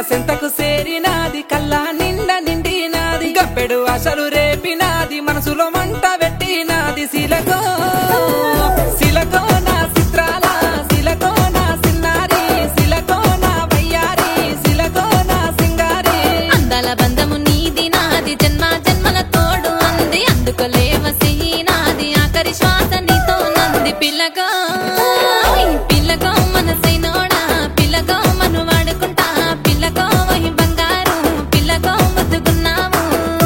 సెంతకు సేరినాది కల్లా నిండ నిండినాది గప్పెడు అసలు రేపినాది మనసులో మంట పెట్టినాది శిలకో శిలకో నా చిత్రాల శిలకో నా సిన్నారి శిలకో నా వయ్యారి శిలకో నా సింగారి అందాల బంధము నీది నాది జన్మ జన్మల తోడు అంది అందుకోలేవ నాది ఆఖరి శ్వాస నీతో నంది పిల్లగా పిల్లగా మనసైనోడా పిల్లగా మను వాడుకుంటా పిల్లగా వహి బంగారు పిల్లగా ముద్దుకున్నావు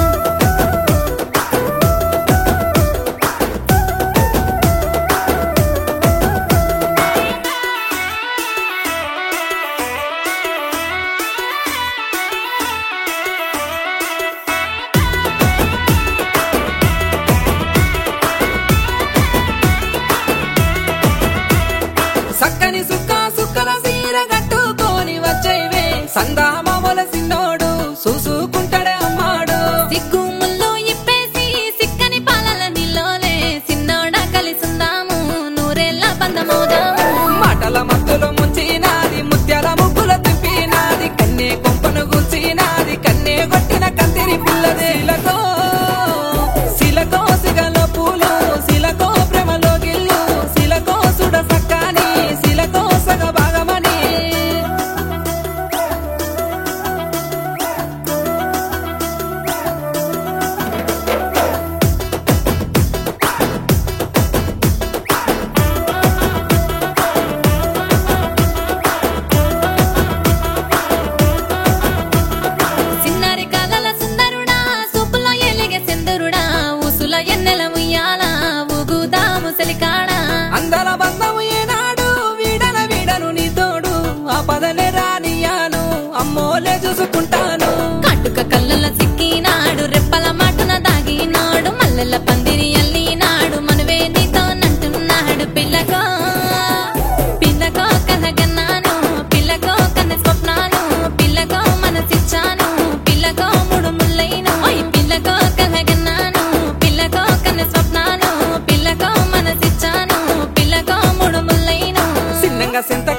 సక్కని సుక్క సుక్కల సీర కట్టుకొని వచ్చేవే సందామామల సిన్నోడు చూసుకుంటాడే అమ్మాడు సిగ్గు ముళ్ళు ఇప్పేసి సిక్కని పాలల నీలోనే సిన్నోడా కలిసుందాము నూరేళ్ళ బంధమవుదాము మాటల మత్తులో ముంచినాది ముత్యాల ముగ్గుల తిప్పినాది కన్నే కొంపను గుచ్చినాది కన్నే కొట్టిన కందిరి పిల్లదే శిలకో శిలకో సిగల పూలు శిలకో ప్రేమలో గిల్లు శిలకో సుడ సక్కాని శిలకో సగ భాగమని సిన్నారి కలల సుందరుడా సూపులో ఎలిగే సెందరుడా ఊసుల ఎన్నెల ఉయ్యాల ఊగుదాము సెలికాడా అందల బంధము ఏనాడు వీడన వీడను నీ తోడు ఆ పదనే రానియాను అమ్మోలే చూసుకుంటాను కట్టుక కళ్ళల సిక్కినాడు రెప్పల మాటున దాగినాడు మల్లెల పందిరి అల్లినాడు మనువే నీతో నంటున్నాడు పిల్లకో పిల్లకో కలగన్నాను పిల్లకో కన్న స్వప్నాలు పిల్లకో మనసిచ్చాను పిల్లకో ముడు ముల్లైను ఓయ్ పిల్లకో కలగన్నాను పిల్లకో కన్న స్వప్నాలు పిల్లకో మనసిచ్చాను పిల్లకో ముడు ముల్లైను చిన్నంగా సెంత